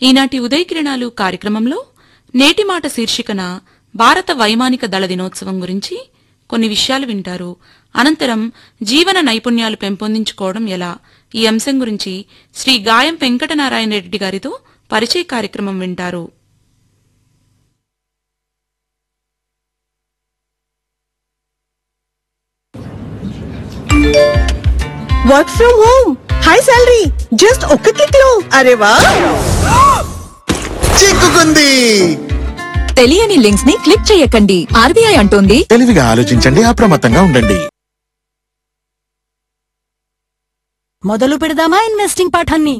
ఈనాటి ఉదయకిరణాలు కార్యక్రమంలో నేటి మాట శీర్షికన భారత వైమానిక దళ దినోత్సవం గురించి కొన్ని విషయాలు వింటారు అనంతరం జీవన నైపుణ్యాలు పెంపొందించుకోవడం ఎలా ఈ అంశం గురించి శ్రీ గాయం వెంకటనారాయణ రెడ్డి గారితో పరిచయ కార్యక్రమం వింటారు work from home high salary just ఒక్క క్లిక్ లో అరే వా చిక్కుకుంది తెలియని లింక్స్ ని క్లిక్ చేయకండి ఆర్బీఐ అంటోంది తెలివిగా ఆలోచించండి అప్రమత్తంగా ఉండండి మొదలు పెడదామా ఇన్వెస్టింగ్ పాఠాన్ని